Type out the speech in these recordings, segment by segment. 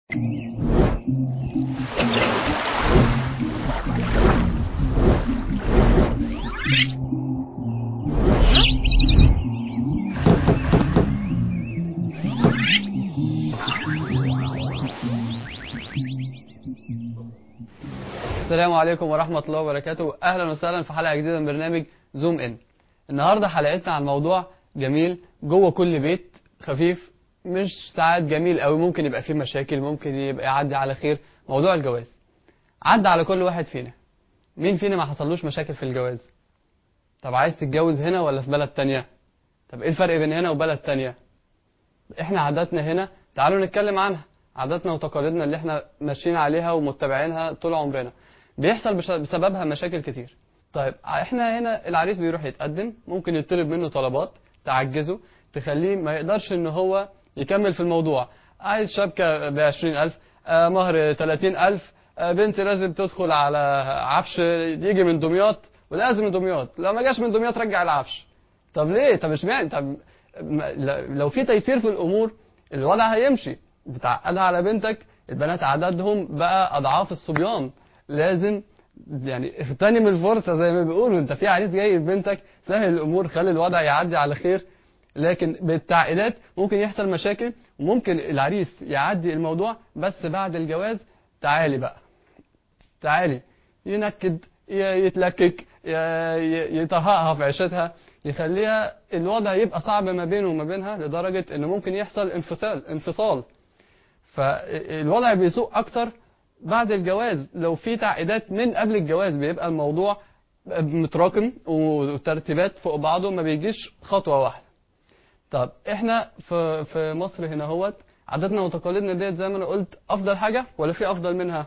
السلام عليكم ورحمة الله وبركاته أهلا وسهلا في حلقة جديدة من برنامج زوم إن النهاردة حلقتنا عن موضوع جميل جوه كل بيت خفيف مش ساعات جميل قوي ممكن يبقى فيه مشاكل ممكن يبقى يعدي على خير موضوع الجواز عدى على كل واحد فينا مين فينا ما حصلوش مشاكل في الجواز طب عايز تتجوز هنا ولا في بلد تانية طب ايه الفرق بين هنا وبلد تانية احنا عاداتنا هنا تعالوا نتكلم عنها عاداتنا وتقاليدنا اللي احنا ماشيين عليها ومتبعينها طول عمرنا بيحصل بش- بسببها مشاكل كتير طيب احنا هنا العريس بيروح يتقدم ممكن يطلب منه طلبات تعجزه تخليه ما يقدرش ان هو يكمل في الموضوع عايز شبكة ب 20000 آه مهر 30000 آه بنت لازم تدخل على عفش يجي من دمياط ولازم من دمياط لو ما جاش من دمياط رجع العفش طب ليه طب اشمعنى طب ما- لو في تيسير في الامور الوضع هيمشي بتعقدها على بنتك البنات عددهم بقى اضعاف الصبيان لازم يعني اغتنم الفرصه زي ما بيقولوا انت في عريس جاي لبنتك سهل الامور خلي الوضع يعدي على خير لكن بالتعقيدات ممكن يحصل مشاكل وممكن العريس يعدي الموضوع بس بعد الجواز تعالي بقى تعالي ينكد ي- يتلكك ي- ي- يطهقها في عيشتها يخليها الوضع يبقى صعب ما بينه وما بينها لدرجة انه ممكن يحصل انفصال انفصال فالوضع بيسوء اكتر بعد الجواز لو في تعقيدات من قبل الجواز بيبقى الموضوع متراكم وترتيبات فوق بعضه ما بيجيش خطوة واحدة طب احنا في في مصر هنا هوت عاداتنا وتقاليدنا ديت زي ما انا قلت افضل حاجة ولا في افضل منها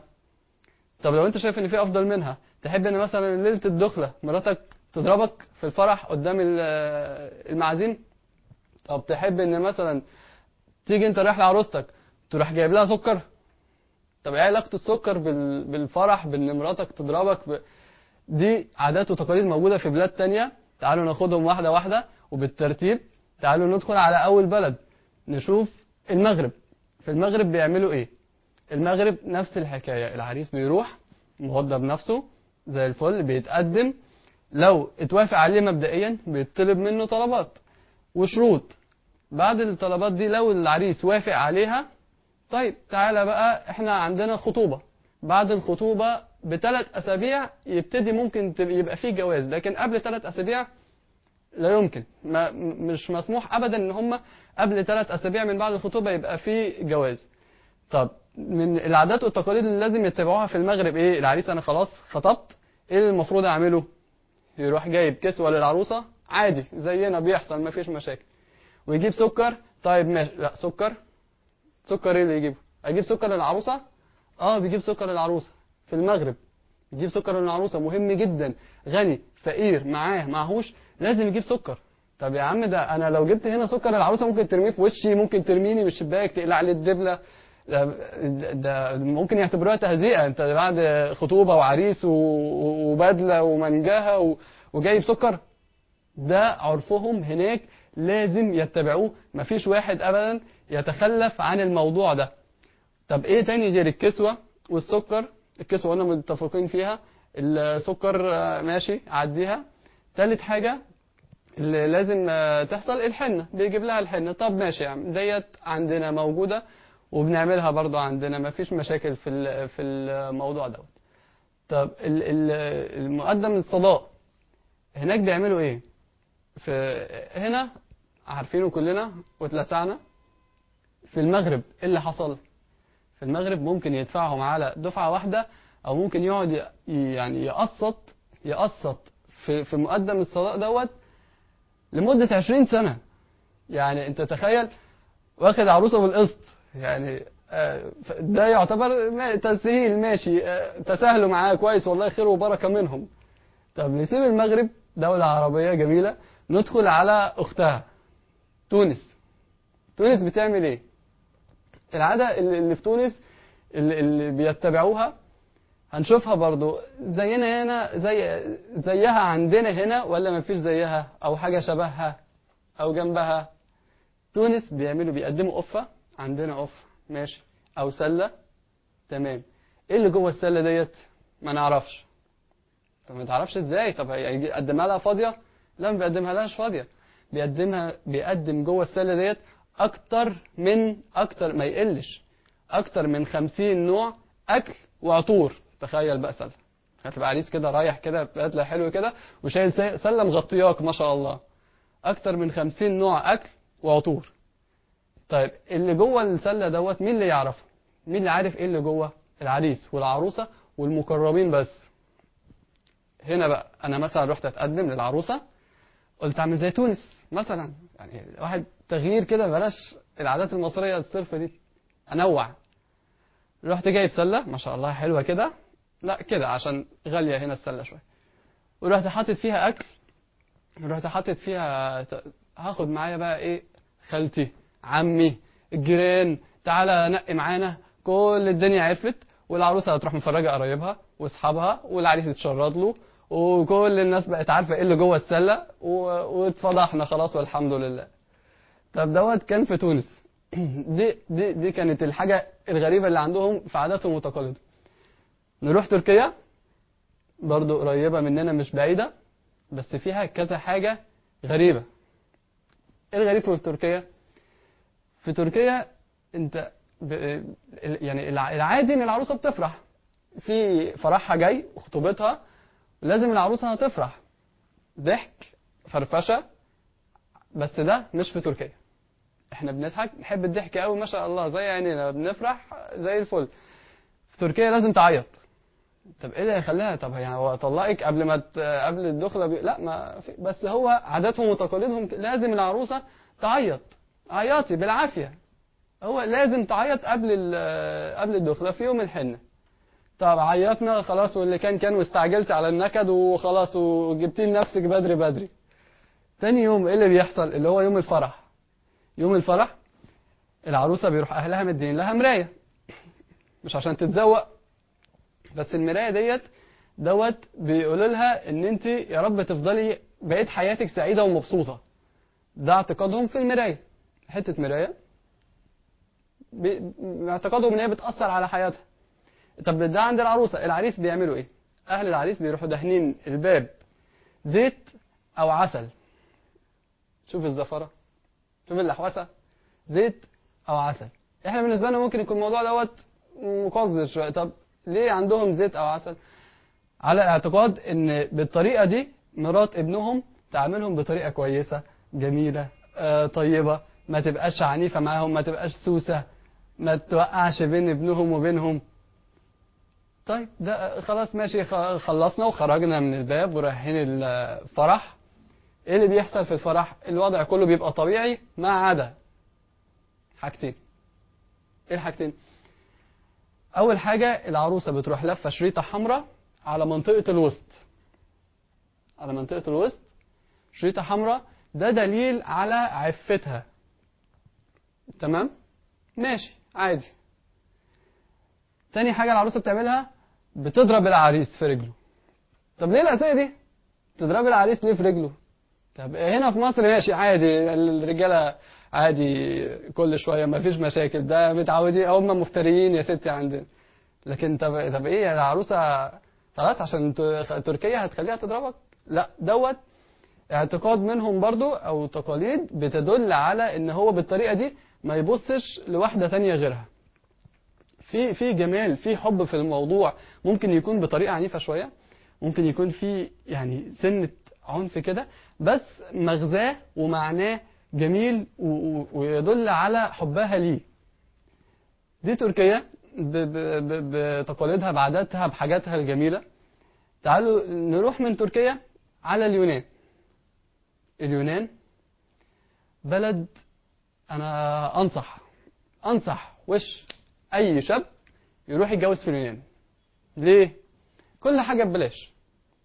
طب لو انت شايف ان في افضل منها تحب ان مثلا ليله الدخله مراتك تضربك في الفرح قدام ال- المعازيم طب تحب ان مثلا تيجي انت رايح لعروستك تروح جايب لها سكر طب ايه علاقه السكر بال- بالفرح بان مراتك تضربك ب... دي عادات وتقاليد موجوده في بلاد تانية تعالوا ناخدهم واحده واحده وبالترتيب تعالوا ندخل على اول بلد نشوف المغرب في المغرب بيعملوا ايه المغرب نفس الحكاية العريس بيروح مغضب نفسه زي الفل بيتقدم لو اتوافق عليه مبدئيا بيطلب منه طلبات وشروط بعد الطلبات دي لو العريس وافق عليها طيب تعالى بقى احنا عندنا خطوبة بعد الخطوبة بثلاث أسابيع يبتدي ممكن تب- يبقى فيه جواز لكن قبل ثلاث أسابيع لا يمكن ما م- مش مسموح أبدا إن هم قبل ثلاث أسابيع من بعد الخطوبة يبقى فيه جواز طب من العادات والتقاليد اللي لازم يتبعوها في المغرب ايه العريس انا خلاص خطبت ايه اللي المفروض اعمله يروح جايب كسوه للعروسه عادي زينا بيحصل ما فيش مشاكل ويجيب سكر طيب ماشي لا سكر سكر ايه اللي يجيبه هيجيب سكر للعروسه اه بيجيب سكر للعروسه في المغرب يجيب سكر للعروسه مهم جدا غني فقير معاه معهوش لازم يجيب سكر طب يا عم ده انا لو جبت هنا سكر للعروسه ممكن ترميه في وشي ممكن ترميني من الشباك تقلع لي الدبله ده, ده ممكن يعتبروها تهزيئه انت بعد خطوبه وعريس و- وبدله ومنجاها و- وجايب سكر ده عرفهم هناك لازم يتبعوه مفيش واحد ابدا يتخلف عن الموضوع ده طب ايه تاني غير الكسوة والسكر الكسوة قلنا متفقين فيها السكر آه، ماشي عديها تالت حاجة اللي لازم آه، تحصل الحنة بيجيب لها الحنة طب ماشي يا عم ديت عندنا موجودة وبنعملها برضو عندنا مفيش مشاكل في ال- في الموضوع دوت طب ال- ال- المقدم الصداق هناك بيعملوا ايه في هنا عارفينه كلنا واتلسعنا في المغرب ايه اللي حصل في المغرب ممكن يدفعهم على دفعة واحدة او ممكن يقعد ي- يعني يقسط يقسط في في مقدم الصداق دوت لمدة 20 سنة يعني انت تخيل واخد عروسة بالقسط يعني آه، ف- ده يعتبر ما- تسهيل ماشي آه، تساهلوا معاه كويس والله خير وبركة منهم طب نسيب المغرب دولة عربية جميلة ندخل على أختها تونس تونس بتعمل إيه؟ العادة اللي اللي في تونس اللي, اللي بيتبعوها هنشوفها برضو زينا هنا زي زيها عندنا هنا ولا مفيش زيها أو حاجة شبهها أو جنبها تونس بيعملوا بيقدموا قفة عندنا قفة ماشي او سله تمام ايه اللي جوه السله ديت ما نعرفش طب ما تعرفش ازاي طب هيجي- يقدمها لها فاضيه لا ما بيقدمها لهاش فاضيه بيقدمها بيقدم جوه السله ديت اكتر من اكتر ما يقلش اكتر من 50 نوع اكل وعطور تخيل بقى سله هتبقى عريس كده رايح كده بدله حلو كده وشايل سي- سله مغطياك ما شاء الله اكتر من 50 نوع اكل وعطور طيب اللي جوه السله دوت مين اللي يعرفه مين اللي عارف ايه اللي جوه العريس والعروسه والمقربين بس هنا بقى انا مثلا رحت اتقدم للعروسه قلت اعمل زي تونس مثلا يعني واحد تغيير كده بلاش العادات المصريه الصرف دي انوع رحت جايب سله ما شاء الله حلوه كده لا كده عشان غاليه هنا السله شويه ورحت حاطط فيها اكل رحت حاطط فيها ت- هاخد معايا بقى ايه خالتي عمي الجيران تعالى نقي معانا كل الدنيا عرفت والعروسه هتروح مفرجه قرايبها واصحابها والعريس يتشرد له وكل الناس بقت عارفه ايه اللي جوه السله و- واتفضحنا خلاص والحمد لله طب دوت كان في تونس دي دي دي كانت الحاجه الغريبه اللي عندهم في عاداتهم وتقاليدهم نروح تركيا برضو قريبه مننا مش بعيده بس فيها كذا حاجه غريبه ايه الغريب في تركيا في تركيا انت ب... يعني الع- العادي ان العروسه بتفرح في فرحها جاي وخطوبتها لازم العروسه هتفرح ضحك فرفشه بس ده مش في تركيا احنا بنضحك نحب الضحك قوي ما شاء الله زي عينينا بنفرح زي الفل في تركيا لازم تعيط طب ايه اللي هيخليها طب يعني هو طلقك قبل ما ت... قبل الدخله بي... لا ما في... بس هو عاداتهم وتقاليدهم ك- لازم العروسه تعيط عيطي بالعافيه هو لازم تعيط قبل ال... قبل الدخله في يوم الحنه طب عيطنا خلاص واللي كان كان واستعجلت على النكد وخلاص وجبتي لنفسك بدري بدري تاني يوم ايه اللي بيحصل اللي هو يوم الفرح يوم الفرح العروسه بيروح اهلها مدين لها مرايه مش عشان تتزوق بس المرايه ديت دوت بيقولوا لها ان انت يا رب تفضلي بقيت حياتك سعيده ومبسوطه ده اعتقادهم في المرايه حته مرايه بي- اعتقادهم ان هي بتاثر على حياتها طب ده عند العروسه العريس بيعملوا ايه اهل العريس بيروحوا دهنين الباب زيت او عسل شوف الزفره شوف اللحوسه زيت او عسل احنا بالنسبه لنا ممكن يكون الموضوع دوت مقزز شويه طب ليه عندهم زيت او عسل على اعتقاد ان بالطريقه دي مرات ابنهم تعاملهم بطريقه كويسه جميله آه طيبه ما تبقاش عنيفه معاهم ما تبقاش سوسه ما توقعش بين ابنهم وبينهم طيب ده خلاص ماشي خ- خلصنا وخرجنا من الباب ورايحين الفرح ايه اللي بيحصل في الفرح الوضع كله بيبقى طبيعي ما عدا حاجتين ايه الحاجتين اول حاجه العروسه بتروح لفه شريطه حمراء على منطقه الوسط على منطقه الوسط شريطه حمراء ده دليل على عفتها تمام ماشي عادي تاني حاجه العروسه بتعملها بتضرب العريس في رجله طب ليه الاسئله دي تضرب العريس ليه في رجله طب هنا في مصر ماشي عادي الرجاله عادي كل شويه ما فيش مشاكل ده متعودين هم مفتريين يا ستي عندنا لكن طب طب ايه يا العروسه خلاص عشان ت- تركيا هتخليها تضربك لا دوت اعتقاد منهم برضو او تقاليد بتدل على ان هو بالطريقه دي ما يبصش لواحده تانية غيرها في في جمال في حب في الموضوع ممكن يكون بطريقه عنيفه شويه ممكن يكون في يعني سنه عنف كده بس مغزاه ومعناه جميل و- و- ويدل على حبها ليه دي تركيا ب- ب- ب- بتقاليدها بعاداتها بحاجاتها الجميله تعالوا نروح من تركيا على اليونان اليونان بلد انا انصح انصح وش اي شاب يروح يتجوز في اليونان ليه كل حاجه ببلاش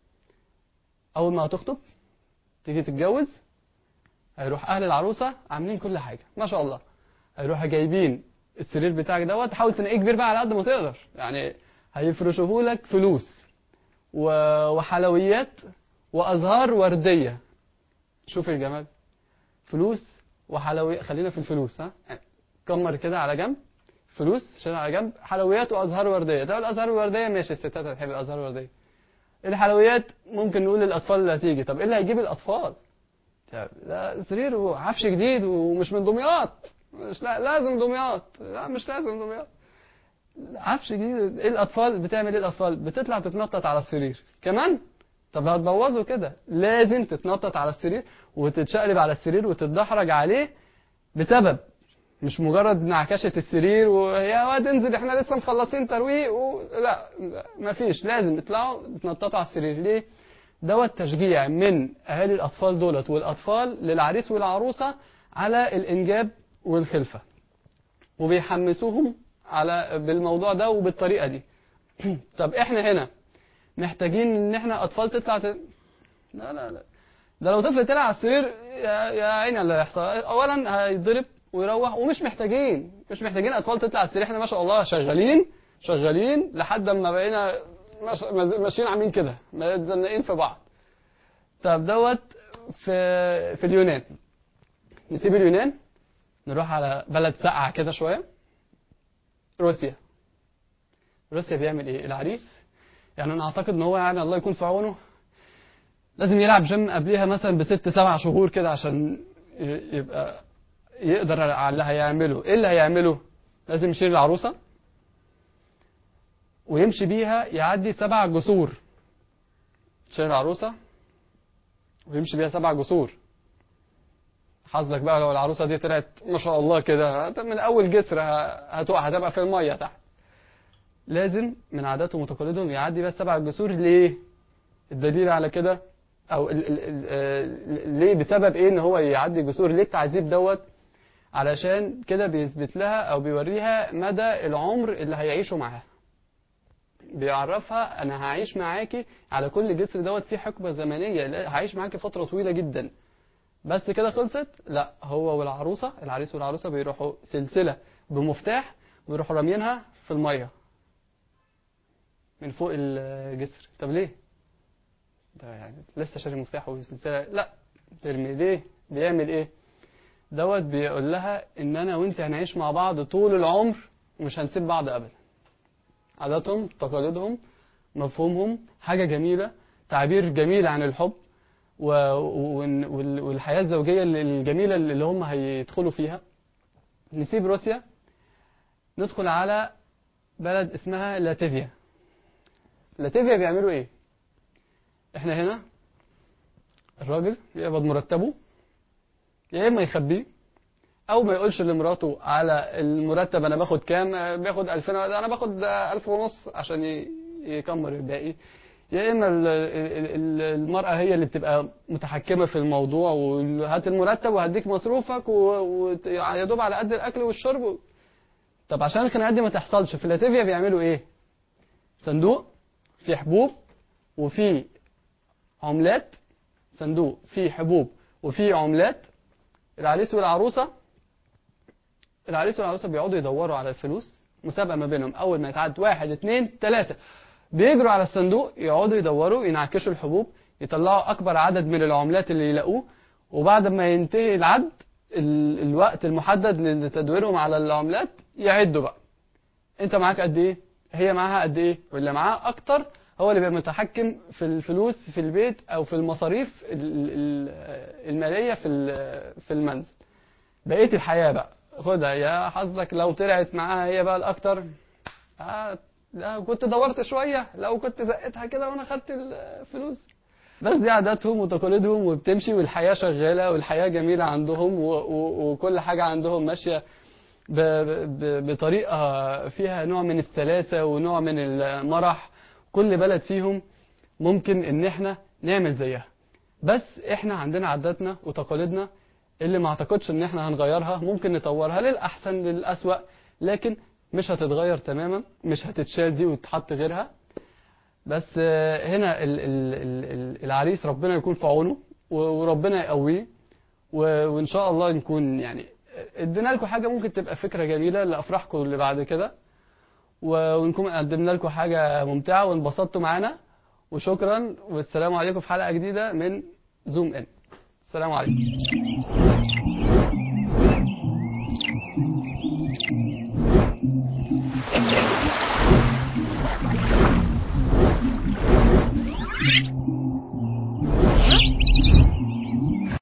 اول ما هتخطب تيجي تتجوز هيروح اهل العروسه عاملين كل حاجه ما شاء الله هيروحوا جايبين السرير بتاعك دوت حاول تنقيه كبير بقى على قد ما تقدر يعني هيفرشوه لك فلوس و- وحلويات وازهار ورديه شوف الجمال فلوس وحلويات خلينا في الفلوس ها كمر كده على جنب فلوس شيلها على جنب حلويات وازهار ورديه طب الازهار الورديه ماشي الستات هتحب الازهار الورديه الحلويات ممكن نقول للاطفال اللي هتيجي طب ايه اللي هيجيب الاطفال طب ده سرير وعفش جديد ومش من دمياط مش لا لازم دمياط لا مش لازم دمياط عفش جديد ايه الاطفال بتعمل ايه الاطفال بتطلع تتنطط على السرير كمان طب هتبوظه كده لازم تتنطط على السرير وتتشقلب على السرير وتتدحرج عليه بسبب مش مجرد نعكشة السرير ويا واد انزل احنا لسه مخلصين ترويق و... لا لا، مفيش لازم يطلعوا يتنططوا على السرير ليه؟ دوت تشجيع من اهالي الاطفال دولت والاطفال للعريس والعروسه على الانجاب والخلفه وبيحمسوهم على بالموضوع ده وبالطريقه دي طب احنا هنا محتاجين ان احنا اطفال تطلع ت... لا لا لا ده لو طفل طلع على السرير يا, يا عيني اللي هيحصل اولا هيتضرب ويروح ومش محتاجين مش محتاجين اطفال تطلع على السرير احنا ما شاء الله شغالين شغالين لحد ما بقينا مش- ماشيين عاملين كده مزنقين في بعض طب دوت في في اليونان نسيب اليونان نروح على بلد ساقعه كده شويه روسيا روسيا بيعمل ايه العريس يعني انا اعتقد ان هو يعني الله يكون في عونه لازم يلعب جيم قبليها مثلا بست سبع شهور كده عشان ي- يبقى يقدر على اللي هيعمله ايه اللي هيعمله لازم يشيل العروسه ويمشي بيها يعدي سبع جسور يشيل العروسه ويمشي بيها سبع جسور حظك بقى لو العروسه دي طلعت ما شاء الله كده من اول جسر ه- هتقع هتبقى في الميه تحت لازم من عاداتهم وتقاليدهم يعدي بس سبع جسور ليه؟ الدليل على كده او ال ال ال آه، ليه بسبب ايه ان هو يعدي جسور ليه التعذيب دوت علشان كده بيثبت لها او بيوريها مدى العمر اللي هيعيشه معاها بيعرفها انا هعيش معاكي على كل جسر دوت في حقبه زمنيه لا، هعيش معاكي فتره طويله جدا بس كده خلصت لا هو والعروسه العريس والعروسه بيروحوا سلسله بمفتاح ويروحوا رامينها في الميه من فوق الجسر طب ليه ده يعني لسه شاري مفتاح وسلسله لا ترمي ليه بيعمل ايه دوت بيقول لها ان انا وانت هنعيش مع بعض طول العمر ومش هنسيب بعض ابدا عاداتهم تقاليدهم مفهومهم حاجه جميله تعبير جميل عن الحب و... وال- وال- والحياه الزوجيه الجميله اللي هم هيدخلوا فيها نسيب روسيا ندخل على بلد اسمها لاتفيا لاتفيا بيعملوا ايه احنا هنا الراجل يقبض مرتبه يا اما يخبيه او ما يقولش لمراته على المرتب انا باخد كام آه، باخد 2000 انا باخد آه، 1000 ونص عشان ي- يكمر الباقي يا اما ال- ال- ال- المراه هي اللي بتبقى متحكمه في الموضوع وهات المرتب وهديك مصروفك ويا دوب على قد الاكل والشرب طب عشان الخناقات دي ما تحصلش في لاتيفيا بيعملوا ايه صندوق فيه حبوب وفيه عملات صندوق فيه حبوب وفيه عملات العريس والعروسه العريس والعروسه بيقعدوا يدوروا على الفلوس مسابقه ما بينهم اول ما يتعد واحد اتنين تلاته بيجروا على الصندوق يقعدوا يدوروا ينعكشوا الحبوب يطلعوا اكبر عدد من العملات اللي يلاقوه وبعد ما ينتهي العد ال- الوقت المحدد لتدويرهم على العملات يعدوا بقى انت معاك قد ايه هي معاها قد ايه واللي معاه اكتر هو اللي بيبقى متحكم في الفلوس في البيت او في المصاريف ال- ال- الماليه في ال- في المنزل بقيه الحياه بقى خدها يا حظك لو طلعت معاها هي بقى الاكتر آه لا كنت دورت شويه لو كنت زقتها كده وانا خدت الفلوس بس دي عاداتهم وتقاليدهم وبتمشي والحياه شغاله والحياه جميله عندهم و- و- وكل حاجه عندهم ماشيه ب- ب- بطريقه فيها نوع من السلاسه ونوع من المرح كل بلد فيهم ممكن ان احنا نعمل زيها بس احنا عندنا عاداتنا وتقاليدنا اللي ما اعتقدش ان احنا هنغيرها ممكن نطورها للاحسن للاسوأ لكن مش هتتغير تماما مش هتتشال دي وتتحط غيرها بس آه، هنا ال- ال- ال- ال- العريس ربنا يكون في عونه و- وربنا يقويه و- وان شاء الله نكون يعني ادينا لكم حاجه ممكن تبقى فكره جميله لافراحكم اللي بعد كده و- ونكون قدمنا لكم حاجه ممتعه وانبسطتوا معانا وشكرا والسلام عليكم في حلقه جديده من زوم ان السلام عليكم